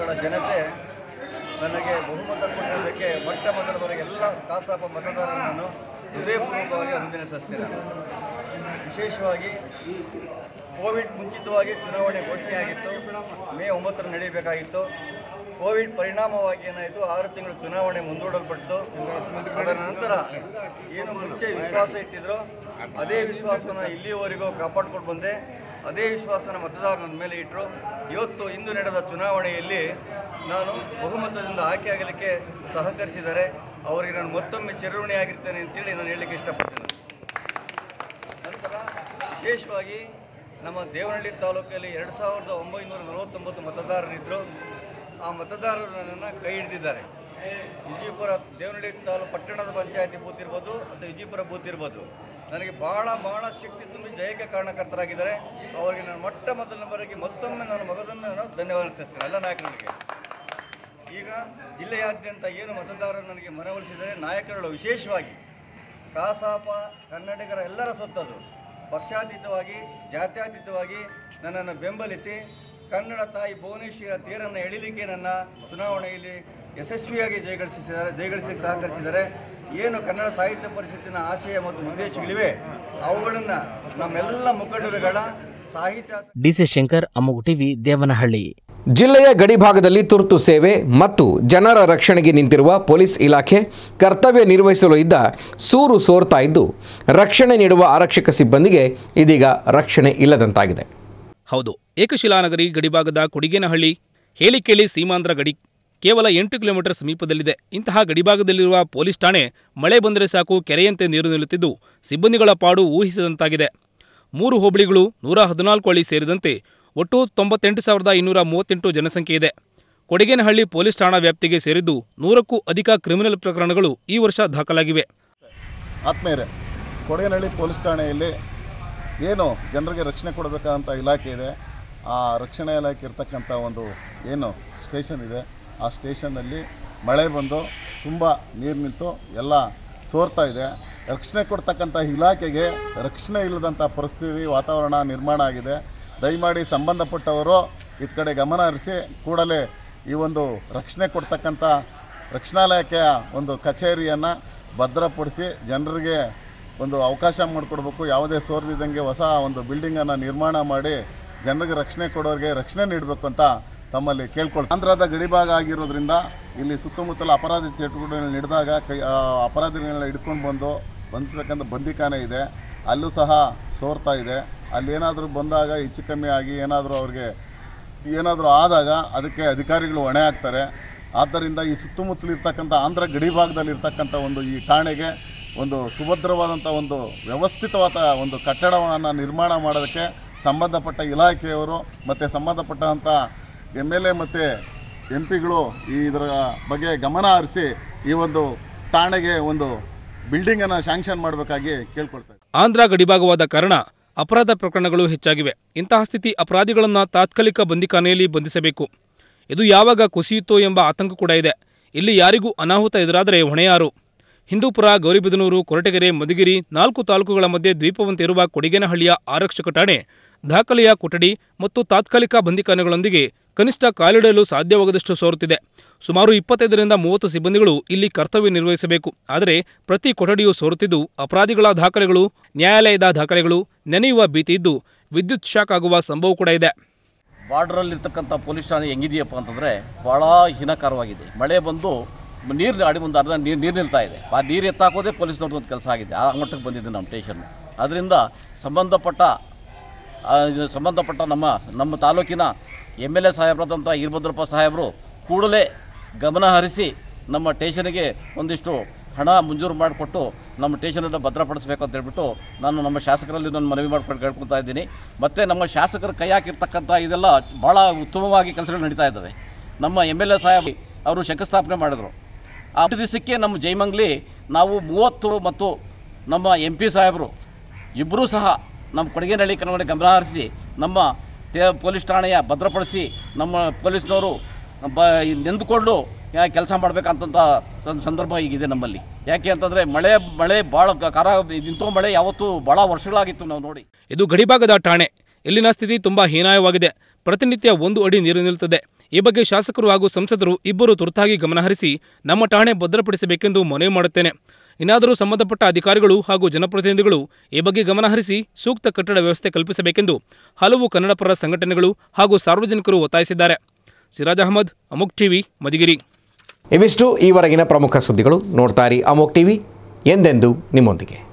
ಕ್ಷೇತ್ರಗಳ ಜನತೆ ನನಗೆ ಬಹುಮತ ಕೊಟ್ಟಿದ್ದಕ್ಕೆ ಮೊಟ್ಟ ಮೊದಲ ಬಾರಿಗೆ ಎಲ್ಲ ಕಾಸಾಪ ಮತದಾರರನ್ನು ಹೃದಯಪೂರ್ವಕವಾಗಿ ಅಭಿನಂದನೆ ಸಲ್ಲಿಸ್ತೇನೆ ವಿಶೇಷವಾಗಿ ಕೋವಿಡ್ ಮುಂಚಿತವಾಗಿ ಚುನಾವಣೆ ಘೋಷಣೆಯಾಗಿತ್ತು ಮೇ ಒಂಬತ್ತರ ನಡೀಬೇಕಾಗಿತ್ತು ಕೋವಿಡ್ ಪರಿಣಾಮವಾಗಿ ಏನಾಯಿತು ಆರು ತಿಂಗಳು ಚುನಾವಣೆ ಮುಂದೂಡಲ್ಪಟ್ಟು ಅದರ ನಂತರ ಏನು ಮುಂಚೆ ವಿಶ್ವಾಸ ಇಟ್ಟಿದ್ರು ಅದೇ ವಿಶ್ವಾಸವನ್ನು ಇಲ್ಲಿಯವರೆಗೂ ಕಾಪಾಡ್ಕೊಂಡು ಬಂದೆ ಅದೇ ವಿಶ್ವಾಸವನ್ನು ಮತದಾರರ ನನ್ನ ಮೇಲೆ ಇಟ್ಟರು ಇವತ್ತು ಇಂದು ನಡೆದ ಚುನಾವಣೆಯಲ್ಲಿ ನಾನು ಬಹುಮತದಿಂದ ಆಯ್ಕೆಯಾಗಲಿಕ್ಕೆ ಸಹಕರಿಸಿದ್ದಾರೆ ಅವರಿಗೆ ನಾನು ಮತ್ತೊಮ್ಮೆ ಚಿರಋಣಿಯಾಗಿರ್ತೇನೆ ಅಂತೇಳಿ ನಾನು ಹೇಳಲಿಕ್ಕೆ ಇಷ್ಟಪಡ್ತೇನೆ ನಂತರ ವಿಶೇಷವಾಗಿ ನಮ್ಮ ದೇವನಹಳ್ಳಿ ತಾಲೂಕಲ್ಲಿ ಎರಡು ಸಾವಿರದ ಒಂಬೈನೂರ ನಲವತ್ತೊಂಬತ್ತು ಮತದಾರರಿದ್ದರು ಆ ಮತದಾರರು ನನ್ನನ್ನು ಕೈ ಹಿಡಿದಿದ್ದಾರೆ ವಿಜಯಪುರ ದೇವನಹಳ್ಳಿ ತಾಲೂಕು ಪಟ್ಟಣದ ಪಂಚಾಯತಿ ಬೂತ್ ಇರ್ಬೋದು ಅಥವಾ ವಿಜಯಪುರ ಬೂತ್ ಇರ್ಬೋದು ನನಗೆ ಭಾಳ ಭಾಳ ಶಕ್ತಿ ತುಂಬಿ ಜಯಕ್ಕೆ ಕಾರಣಕರ್ತರಾಗಿದ್ದಾರೆ ಅವರಿಗೆ ನಾನು ಮೊಟ್ಟ ಮೊದಲ ನಂಬರಿಗೆ ಮತ್ತೊಮ್ಮೆ ನನ್ನ ಮಗದನ್ನು ನಾನು ಧನ್ಯವಾದ ಸಲ್ಲಿಸ್ತೇನೆ ಎಲ್ಲ ನಾಯಕರಿಗೆ ಈಗ ಜಿಲ್ಲೆಯಾದ್ಯಂತ ಏನು ಮತದಾರರು ನನಗೆ ಮನವೊಲಿಸಿದರೆ ನಾಯಕರುಗಳು ವಿಶೇಷವಾಗಿ ಕಾಸಾಪ ಕನ್ನಡಿಗರ ಎಲ್ಲರ ಸೊತ್ತದು ಪಕ್ಷಾತೀತವಾಗಿ ಜಾತ್ಯತೀತವಾಗಿ ನನ್ನನ್ನು ಬೆಂಬಲಿಸಿ ಕನ್ನಡ ತಾಯಿ ಭುವನೇಶ್ವರ ತೇರನ್ನು ಎಳಿಲಿಕ್ಕೆ ನನ್ನ ಚುನಾವಣೆಯಲ್ಲಿ ಯಶಸ್ವಿಯಾಗಿ ಜಯಗಳಿಸಿದ್ದಾರೆ ಜಯಗಳಿಸಲಿಕ್ಕೆ ಸಹಕರಿಸಿದ್ದಾರೆ ಏನು ಕನ್ನಡ ಸಾಹಿತ್ಯ ಪರಿಷತ್ತಿನ ಆಶಯ ಮತ್ತು ಉದ್ದೇಶಗಳಿವೆ ಅವುಗಳನ್ನು ನಮ್ಮೆಲ್ಲ ಮುಖಂಡರುಗಳ ಸಾಹಿತ್ಯ ಡಿಸಿ ಶಂಕರ್ ಅಮ್ಮಗು ಟಿವಿ ದೇವನಹಳ್ಳಿ ಜಿಲ್ಲೆಯ ಗಡಿಭಾಗದಲ್ಲಿ ತುರ್ತು ಸೇವೆ ಮತ್ತು ಜನರ ರಕ್ಷಣೆಗೆ ನಿಂತಿರುವ ಪೊಲೀಸ್ ಇಲಾಖೆ ಕರ್ತವ್ಯ ನಿರ್ವಹಿಸಲು ಇದ್ದ ಸೂರು ಸೋರ್ತಾ ಇದ್ದು ರಕ್ಷಣೆ ನೀಡುವ ಆರಕ್ಷಕ ಸಿಬ್ಬಂದಿಗೆ ಇದೀಗ ರಕ್ಷಣೆ ಇಲ್ಲದಂತಾಗಿದೆ ಹೌದು ಏಕಶಿಲಾನಗರಿ ಗಡಿಭಾಗದ ಕೊಡಿಗೇನಹಳ್ಳಿ ಹೇಲಿಕೇಳಿ ಸೀಮಾಂಧ್ರ ಗಡಿ ಕೇವಲ ಎಂಟು ಕಿಲೋಮೀಟರ್ ಸಮೀಪದಲ್ಲಿದೆ ಇಂತಹ ಗಡಿಭಾಗದಲ್ಲಿರುವ ಪೊಲೀಸ್ ಠಾಣೆ ಮಳೆ ಬಂದರೆ ಸಾಕು ಕೆರೆಯಂತೆ ನೀರು ನಿಲ್ಲುತ್ತಿದ್ದು ಸಿಬ್ಬಂದಿಗಳ ಪಾಡು ಊಹಿಸಿದಂತಾಗಿದೆ ಮೂರು ಹೋಬಳಿಗಳು ನೂರ ಹದಿನಾಲ್ಕು ಹಳ್ಳಿ ಸೇರಿದಂತೆ ಒಟ್ಟು ತೊಂಬತ್ತೆಂಟು ಸಾವಿರದ ಇನ್ನೂರ ಮೂವತ್ತೆಂಟು ಜನಸಂಖ್ಯೆ ಇದೆ ಕೊಡಗೇನಹಳ್ಳಿ ಪೊಲೀಸ್ ಠಾಣಾ ವ್ಯಾಪ್ತಿಗೆ ಸೇರಿದ್ದು ನೂರಕ್ಕೂ ಅಧಿಕ ಕ್ರಿಮಿನಲ್ ಪ್ರಕರಣಗಳು ಈ ವರ್ಷ ದಾಖಲಾಗಿವೆ ಆತ್ಮೀಯರೇ ಕೊಡಗನಹಳ್ಳಿ ಪೊಲೀಸ್ ಠಾಣೆಯಲ್ಲಿ ಏನು ಜನರಿಗೆ ರಕ್ಷಣೆ ಕೊಡಬೇಕಾದಂಥ ಇಲಾಖೆ ಇದೆ ಆ ರಕ್ಷಣಾ ಇಲಾಖೆ ಇರ್ತಕ್ಕಂಥ ಒಂದು ಏನು ಸ್ಟೇಷನ್ ಇದೆ ಆ ಸ್ಟೇಷನ್ನಲ್ಲಿ ಮಳೆ ಬಂದು ತುಂಬ ನೀರು ನಿಂತು ಎಲ್ಲ ಸೋರ್ತಾ ಇದೆ ರಕ್ಷಣೆ ಕೊಡ್ತಕ್ಕಂಥ ಇಲಾಖೆಗೆ ರಕ್ಷಣೆ ಇಲ್ಲದಂಥ ಪರಿಸ್ಥಿತಿ ವಾತಾವರಣ ನಿರ್ಮಾಣ ಆಗಿದೆ ದಯಮಾಡಿ ಸಂಬಂಧಪಟ್ಟವರು ಇತ್ತ ಕಡೆ ಗಮನ ಹರಿಸಿ ಕೂಡಲೇ ಈ ಒಂದು ರಕ್ಷಣೆ ಕೊಡ್ತಕ್ಕಂಥ ರಕ್ಷಣಾ ಇಲಾಖೆಯ ಒಂದು ಕಚೇರಿಯನ್ನು ಭದ್ರಪಡಿಸಿ ಜನರಿಗೆ ಒಂದು ಅವಕಾಶ ಮಾಡಿಕೊಡ್ಬೇಕು ಯಾವುದೇ ಸೋರ್ದಿದ್ದಂಗೆ ಹೊಸ ಒಂದು ಬಿಲ್ಡಿಂಗನ್ನು ನಿರ್ಮಾಣ ಮಾಡಿ ಜನರಿಗೆ ರಕ್ಷಣೆ ಕೊಡೋರಿಗೆ ರಕ್ಷಣೆ ನೀಡಬೇಕು ಅಂತ ತಮ್ಮಲ್ಲಿ ಕೇಳ್ಕೊಳ್ತಾರೆ ಆಂಧ್ರದ ಗಡಿಭಾಗ ಆಗಿರೋದ್ರಿಂದ ಇಲ್ಲಿ ಸುತ್ತಮುತ್ತಲ ಅಪರಾಧ ಚಟುವಟಿಕೆಗಳು ನಡೆದಾಗ ಕೈ ಆ, ಅಪರಾಧಿಗಳನ್ನ ಹಿಡ್ಕೊಂಡು ಬಂದು ಬಂಧಿಸ್ಬೇಕಂತ ಬಂದಿಖಾನೆ ಇದೆ ಅಲ್ಲೂ ಸಹ ಸೋರ್ತಾ ಇದೆ ಅಲ್ಲಿ ಏನಾದರೂ ಬಂದಾಗ ಹೆಚ್ಚು ಕಮ್ಮಿ ಆಗಿ ಏನಾದರೂ ಅವ್ರಿಗೆ ಏನಾದರೂ ಆದಾಗ ಅದಕ್ಕೆ ಅಧಿಕಾರಿಗಳು ಹೊಣೆ ಆಗ್ತಾರೆ ಆದ್ದರಿಂದ ಈ ಸುತ್ತಮುತ್ತಲು ಇರ್ತಕ್ಕಂಥ ಆಂಧ್ರ ಗಡಿ ಭಾಗದಲ್ಲಿ ಇರ್ತಕ್ಕಂಥ ಒಂದು ಈ ಠಾಣೆಗೆ ಒಂದು ಸುಭದ್ರವಾದಂಥ ಒಂದು ವ್ಯವಸ್ಥಿತವಾದ ಒಂದು ಕಟ್ಟಡವನ್ನು ನಿರ್ಮಾಣ ಮಾಡೋದಕ್ಕೆ ಸಂಬಂಧಪಟ್ಟ ಇಲಾಖೆಯವರು ಮತ್ತು ಸಂಬಂಧಪಟ್ಟಂಥ ಎಮ್ ಎಲ್ ಎ ಮತ್ತು ಎಂ ಪಿಗಳು ಈ ಇದರ ಬಗ್ಗೆ ಗಮನ ಹರಿಸಿ ಈ ಒಂದು ಠಾಣೆಗೆ ಒಂದು ಬಿಲ್ಡಿಂಗನ್ನು ಶಾಂಕ್ಷನ್ ಮಾಡಬೇಕಾಗಿ ಕೇಳ್ಕೊಳ್ತಾರೆ ಆಂಧ್ರ ಗಡಿಭಾಗವಾದ ಕಾರಣ ಅಪರಾಧ ಪ್ರಕರಣಗಳು ಹೆಚ್ಚಾಗಿವೆ ಇಂತಹ ಸ್ಥಿತಿ ಅಪರಾಧಿಗಳನ್ನು ತಾತ್ಕಾಲಿಕ ಬಂದಿಖಾನೆಯಲ್ಲಿ ಬಂಧಿಸಬೇಕು ಇದು ಯಾವಾಗ ಕುಸಿಯುತ್ತೋ ಎಂಬ ಆತಂಕ ಕೂಡ ಇದೆ ಇಲ್ಲಿ ಯಾರಿಗೂ ಅನಾಹುತ ಎದುರಾದರೆ ಹೊಣೆಯಾರು ಹಿಂದೂಪುರ ಗೌರಿಬಿದನೂರು ಕೊರಟಗೆರೆ ಮಧುಗಿರಿ ನಾಲ್ಕು ತಾಲೂಕುಗಳ ಮಧ್ಯೆ ದ್ವೀಪವಂತೆ ಇರುವ ಕೊಡಿಗೇನಹಳ್ಳಿಯ ಆರಕ್ಷಕ ಠಾಣೆ ದಾಖಲೆಯ ಕೊಠಡಿ ಮತ್ತು ತಾತ್ಕಾಲಿಕ ಬಂದಿಖಾನೆಗಳೊಂದಿಗೆ ಕನಿಷ್ಠ ಕಾಲಿಡಲು ಸಾಧ್ಯವಾಗದಷ್ಟು ಸೋರುತ್ತಿದೆ ಸುಮಾರು ಇಪ್ಪತ್ತೈದರಿಂದ ಮೂವತ್ತು ಸಿಬ್ಬಂದಿಗಳು ಇಲ್ಲಿ ಕರ್ತವ್ಯ ನಿರ್ವಹಿಸಬೇಕು ಆದರೆ ಪ್ರತಿ ಕೊಠಡಿಯೂ ಸೋರುತ್ತಿದ್ದು ಅಪರಾಧಿಗಳ ದಾಖಲೆಗಳು ನ್ಯಾಯಾಲಯದ ದಾಖಲೆಗಳು ನೆನೆಯುವ ಭೀತಿ ಇದ್ದು ವಿದ್ಯುತ್ ಶಾಕ್ ಆಗುವ ಸಂಭವ ಕೂಡ ಇದೆ ಬಾರ್ಡ್ರಲ್ಲಿರ್ತಕ್ಕಂಥ ಪೊಲೀಸ್ ಠಾಣೆ ಹೆಂಗಿದೆಯಪ್ಪ ಅಂತಂದರೆ ಭಾಳ ಹೀನಕರವಾಗಿದೆ ಮಳೆ ಬಂದು ನೀರು ಅಡಿ ಒಂದು ಅರ್ಧ ನೀರು ನೀರು ನಿಲ್ತಾ ಇದೆ ಆ ನೀರು ಎತ್ತಾಕೋದೇ ಪೊಲೀಸ್ನವ್ರದ್ದು ಒಂದು ಕೆಲಸ ಆಗಿದೆ ಆ ಮಟ್ಟಕ್ಕೆ ಬಂದಿದೆ ನಮ್ಮ ಸ್ಟೇಷನ್ ಅದರಿಂದ ಸಂಬಂಧಪಟ್ಟ ಆ, ಇದು ಸಂಬಂಧಪಟ್ಟ ನಮ್ಮ ನಮ್ಮ ತಾಲೂಕಿನ ಎಮ್ ಎಲ್ ಎ ಸಾಹೇಬ್ರಾದಂಥ ಈರ್ಭದ್ರಪ್ಪ ಸಾಹೇಬರು ಕೂಡಲೇ ಗಮನ ಹರಿಸಿ ನಮ್ಮ ಸ್ಟೇಷನ್ಗೆ ಒಂದಿಷ್ಟು ಹಣ ಮಂಜೂರು ಮಾಡಿಕೊಟ್ಟು ನಮ್ಮ ಸ್ಟೇಷನನ್ನು ಭದ್ರಪಡಿಸಬೇಕು ಅಂತ ಹೇಳ್ಬಿಟ್ಟು ನಾನು ನಮ್ಮ ಶಾಸಕರಲ್ಲಿ ನಾನು ಮನವಿ ಮಾಡ್ಕೊಂಡು ಕೇಳ್ಕೊತಾ ಇದ್ದೀನಿ ಮತ್ತು ನಮ್ಮ ಶಾಸಕರ ಕೈ ಹಾಕಿರ್ತಕ್ಕಂಥ ಇದೆಲ್ಲ ಭಾಳ ಉತ್ತಮವಾಗಿ ಕೆಲಸಗಳು ನಡೀತಾ ಇದ್ದಾವೆ ನಮ್ಮ ಎಮ್ ಎಲ್ ಎ ಸಾಹೇಬ್ ಅವರು ಶಂಕುಸ್ಥಾಪನೆ ಮಾಡಿದರು ಆ ದಿವಸಕ್ಕೆ ನಮ್ಮ ಜೈಮಂಗ್ಲಿ ನಾವು ಮೂವತ್ತು ಮತ್ತು ನಮ್ಮ ಎಂ ಪಿ ಸಾಹೇಬರು ಇಬ್ಬರೂ ಸಹ ನಮ್ಮ ಕೊಡಗೇನಹಳ್ಳಿ ಕನ್ನಡ ಗಮನ ಹರಿಸಿ ನಮ್ಮ ತೇ- ಪೊಲೀಸ್ ಠಾಣೆಯ ಭದ್ರಪಡಿಸಿ ನಮ್ಮ ಪೊಲೀಸ್ನವರು ಬ ನೆಂದುಕೊಂಡು ಕೆಲಸ ಮಾಡಬೇಕಂತ ಸಂದರ್ಭ ಈಗಿದೆ ನಮ್ಮಲ್ಲಿ ಯಾಕೆ ಅಂತಂದರೆ ಮಳೆ ಮಳೆ ಭಾಳ ಕಾರ ಇಂಥ ಮಳೆ ಯಾವತ್ತೂ ಭಾಳ ವರ್ಷಗಳಾಗಿತ್ತು ನಾವು ನೋಡಿ ಇದು ಗಡಿಭಾಗದ ಠಾಣೆ ಇಲ್ಲಿನ ಸ್ಥಿತಿ ತುಂಬಾ ಹೀನಾಯವಾಗಿದೆ ಪ್ರತಿನಿತ್ಯ ಒಂದು ಅಡಿ ನೀರು ನಿಲ್ಲುತ್ತದೆ ಈ ಬಗ್ಗೆ ಶಾಸಕರು ಹಾಗೂ ಸಂಸದರು ಇಬ್ಬರು ತುರ್ತಾಗಿ ಗಮನಹರಿಸಿ ನಮ್ಮ ಠಾಣೆ ಭದ್ರಪಡಿಸಬೇಕೆಂದು ಮನವಿ ಮಾಡುತ್ತೇನೆ ಇನ್ನಾದರೂ ಸಂಬಂಧಪಟ್ಟ ಅಧಿಕಾರಿಗಳು ಹಾಗೂ ಜನಪ್ರತಿನಿಧಿಗಳು ಈ ಬಗ್ಗೆ ಗಮನಹರಿಸಿ ಸೂಕ್ತ ಕಟ್ಟಡ ವ್ಯವಸ್ಥೆ ಕಲ್ಪಿಸಬೇಕೆಂದು ಹಲವು ಕನ್ನಡಪರ ಸಂಘಟನೆಗಳು ಹಾಗೂ ಸಾರ್ವಜನಿಕರು ಒತ್ತಾಯಿಸಿದ್ದಾರೆ ಸಿರಾಜ್ ಅಹಮದ್ ಅಮುಕ್ ಟಿವಿ ಮದಿಗಿರಿ ಇವಿಷ್ಟು ಈವರೆಗಿನ ಪ್ರಮುಖ ಸುದ್ದಿಗಳು ನೋಡ್ತಾರಿ ಅಮೋಕ್ ಟಿವಿ ಎಂದೆಂದು ನಿಮ್ಮೊಂದಿಗೆ